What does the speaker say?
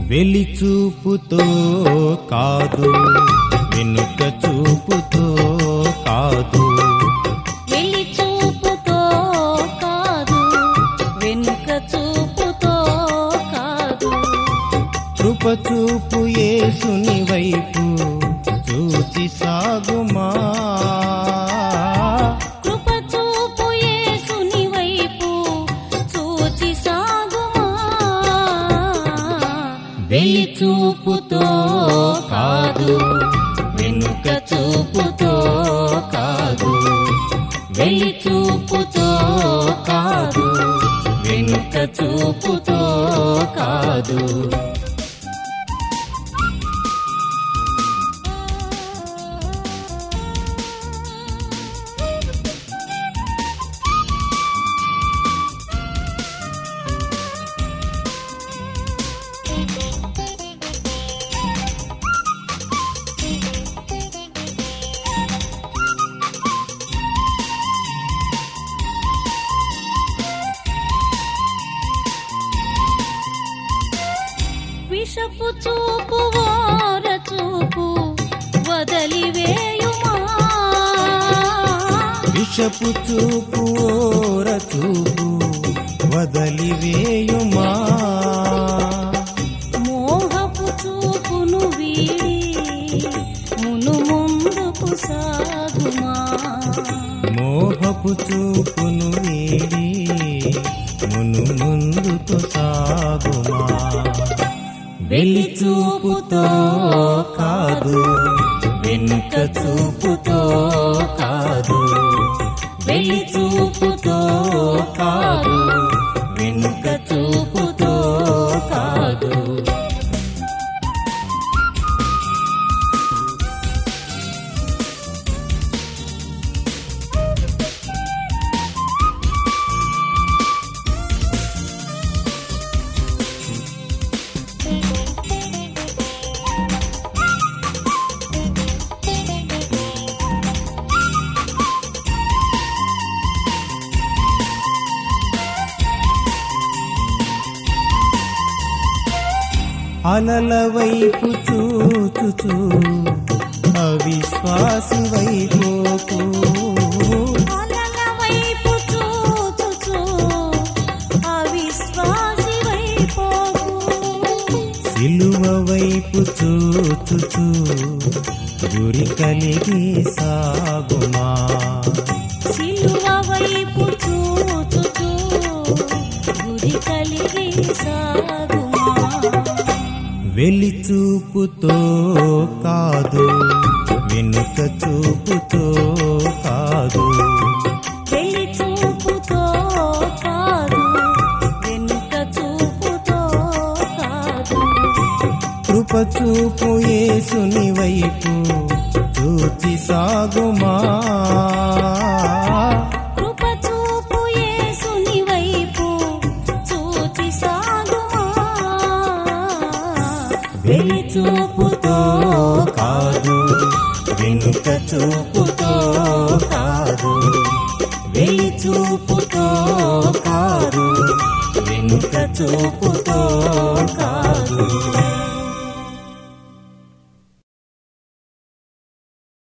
వెలి చూపుతో కాదు వెనుక చూపుతో కాదు వెళ్ళి చూపుతో కాదు వెనుక చూపుతో కాదు కృప చూపు యేసుని వైపు చూచి సాగుమా కృప చూపు యేసుని వైపు చూచి సాగుమా వెలి చూపుతో కాదు వెనుక చూపుతో కాదు వెలి చూపుతో కాదు వెనుక చూపుతో కాదు విషపు చూపు ఓర చూపు వదలివేయుమా విషపు చూపు ఓర చూపు వదలివేయుమా మోహపు చూపును వీడి మును ముందుకు సాగుమా మోహపు చూపును వీడి మును ముందుకు సాగుమా వెలి చూపుతో కాదు వెనుక చూపుతో కాదు వెలి చూపుతో కాదు వెనుక చూపుతో కాదు అలల వైపు చూచుచూ అవిశ్వాసి వైపోకు అలల వైపు చూచుచూ అవిశ్వాసి వైపోకు సిలువ వైపు చూచుచూ గురి కలిగి సాగుమా సిలువ వైపు చూచుచూ గురి కలిగి సాగుమా వెలి చూపుతో కాదు వెనుక చూపుతో కాదు పెళ్లి చూపుతో కాదు వెనుక చూపుతో కాదు కృప చూపు యేసుని వైపు చూచి సాగుమా కృప చూపు యేసుని వైపు చూచి సాగుమా వెలి చూపుతో కాదు వెనుక చూపుతో కాదు వెలి చూపుతో కాదు వెనుక చూపుతో కాదు